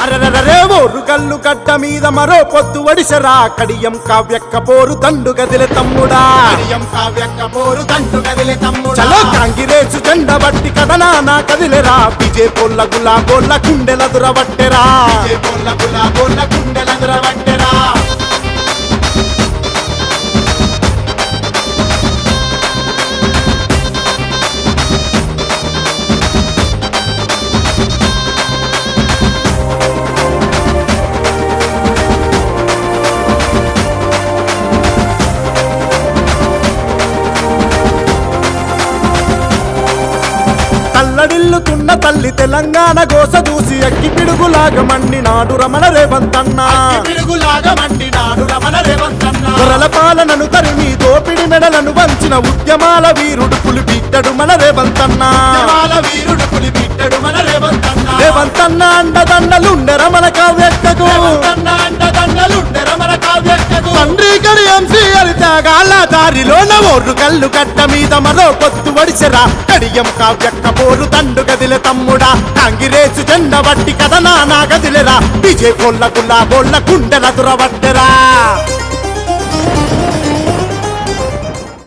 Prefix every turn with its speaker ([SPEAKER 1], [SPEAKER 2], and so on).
[SPEAKER 1] అరరరే ఓరు కల్లు కట్ట మీద మరో పొద్దు వడిసరా కడియం కావ్యక్క పోరు తండు గదిలే తమ్ముడా
[SPEAKER 2] కడియం కావ్యక్క పోరు తంటు కదిలే తమ్ముడా
[SPEAKER 1] చలో కాంగిరేసు జెండ బట్టి కదనా నా కదిలేరా విజయ్ పొల్ల గులా గోళ్ళ కుండెల దురవట్టెరా
[SPEAKER 2] విజయ్ పొల్ల గులాబోళ్ళ గుండెలందుర వట్టెరా
[SPEAKER 1] తల్లడిల్లుతున్న తల్లి తెలంగాణ గోస చూసి అక్కి పిడుగులాగా మండి నాడు రమణ రేవంతన్నా
[SPEAKER 2] పిడుగులాగా మండినాడు రమణ రేవంతన్న
[SPEAKER 1] దొరల పాలనను తరిమి దోపిడి మెడలను వంచిన ఉద్యమాల వీరుడు పులి బిడ్డడు మన రేవంతన్నా
[SPEAKER 2] జవాల వీరుడు పులి బిడ్డడు మన రేవంతన్న
[SPEAKER 1] రేవంతన్న అండదండలుండెర మన కావ్యక్కకు
[SPEAKER 2] రేవంతన్న అండదండలుండె రమణ కావ్యక్కకు
[SPEAKER 1] తండ్రి గడి ఎంసీ త్యాగాల దారిలోన ఓర్రు కళ్ళు కట్ట మీద మరో పొత్తు వడిసెరా కడియం కావ్యక్క పోరు తండు గదిలే తమ్ముడా కాంగిరేసు జెండ బట్టి కథనా నా గదిలేరా విజయ్ పొల్ల గుల్లా బోళ్ళ కుండెల దురవట్టెరా